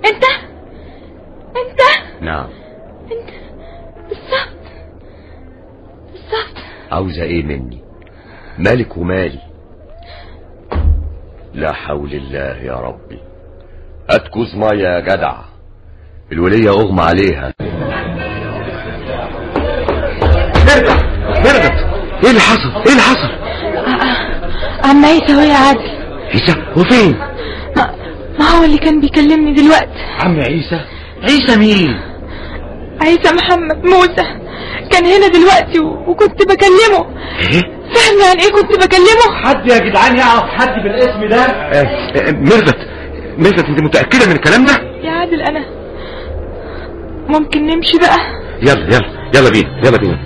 انت انت نعم انت بالظبط بالظبط عاوزة ايه مني مالك ومالي لا حول الله يا ربي هات كوز ميه يا جدع الولية اغمى عليها مرقت مرقت ايه اللي حصل ايه اللي حصل عم عيسى ويا عادل عيسى وفين ما, ما هو اللي كان بيكلمني دلوقتي عم عيسى عيسى مين عيسى محمد موسى كان هنا دلوقتي و... وكنت بكلمه ايه فاهم يعني ايه كنت بكلمه حد يا جدعان يعرف حد بالاسم ده مرقت مرقت انت متأكدة من الكلام ده يا عادل انا ممكن نمشي بقى يلا يلا يلا بينا يلا بينا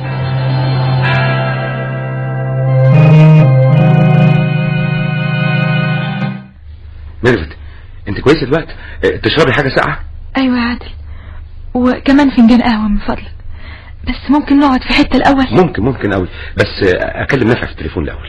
ميرفت انت كويسه دلوقتي اه، تشربي حاجه ساقعه ايوه يا عادل وكمان فنجان قهوه من فضلك بس ممكن نقعد في حته الاول ممكن ممكن قوي بس اه، اكلم نفع في التليفون الاول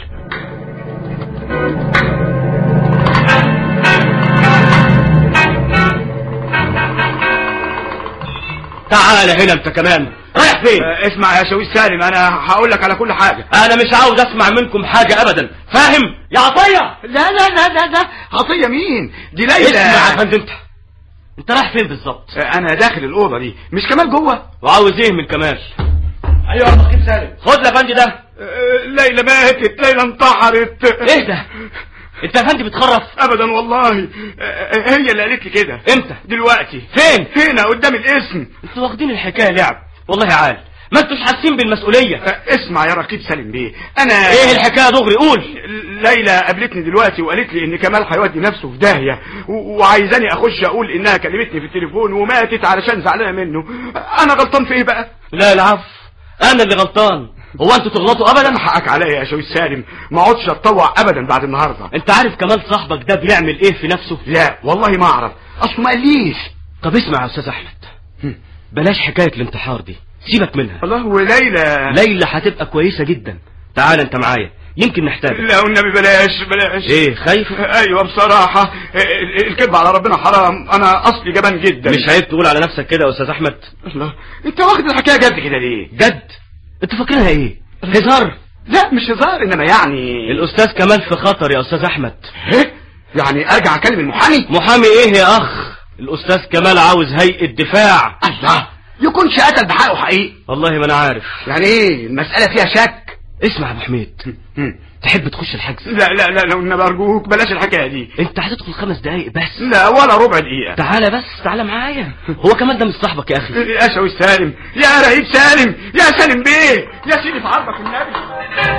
تعال هنا انت كمان رايح فين اسمع يا شويش سالم انا هقول لك على كل حاجه انا مش عاوز اسمع منكم حاجه ابدا فاهم يا عطيه لا لا لا لا لا عطية مين دي اسمع ليلى يا فندم انت انت رايح فين بالظبط انا داخل الاوضه دي مش كمال جوه وعاوز ايه من كمال ايوه يا رقيب سالم خد يا فندم ده ليلى ماتت ليلى انتحرت ايه ده انت يا فندم بتخرف ابدا والله هي اللي قالت لي كده امتى دلوقتي فين هنا قدام الاسم انتوا واخدين الحكايه لعب والله عال ما انتوش حاسين بالمسؤوليه اسمع يا رقيب سالم بيه انا ايه الحكايه دغري قول ليلى قابلتني دلوقتي وقالت لي ان كمال هيودي نفسه في داهيه و- وعايزاني اخش اقول انها كلمتني في التليفون وماتت علشان زعلانه منه انا غلطان في ايه بقى لا العفو انا اللي غلطان هو انتوا تغلطوا ابدا حقك عليا يا شوي سالم ما اقعدش اتطوع ابدا بعد النهارده انت عارف كمال صاحبك ده بيعمل ايه في نفسه لا والله ما اعرف اصله ما قاليش طب اسمع يا استاذ احمد بلاش حكايه الانتحار دي سيبك منها الله وليلى ليلى هتبقى كويسه جدا تعال انت معايا يمكن نحتاجك لا والنبي بلاش بلاش ايه خايف ايوه بصراحه ال- الكذب على ربنا حرام انا اصلي جبان جدا مش عيب تقول على نفسك كده يا استاذ احمد الله انت واخد الحكايه جد كده ليه جد انت فاكرها ايه هزار لا مش هزار انما يعني الاستاذ كمال في خطر يا استاذ احمد ايه يعني ارجع اكلم المحامي محامي ايه يا اخ الاستاذ كمال عاوز هيئه دفاع الله يكونش قتل بحقه حقيقي والله ما انا عارف يعني ايه المساله فيها شك اسمع يا ابو حميد هم. تحب تخش الحجز لا لا لا لو النبي ارجوك بلاش الحكايه دي انت هتدخل خمس دقايق بس لا ولا ربع دقيقه تعالى بس تعالى معايا هو كمان ده مش صاحبك يا اخي يا شوي سالم يا رهيب سالم يا سالم بيه يا سيدي في عرضك النبي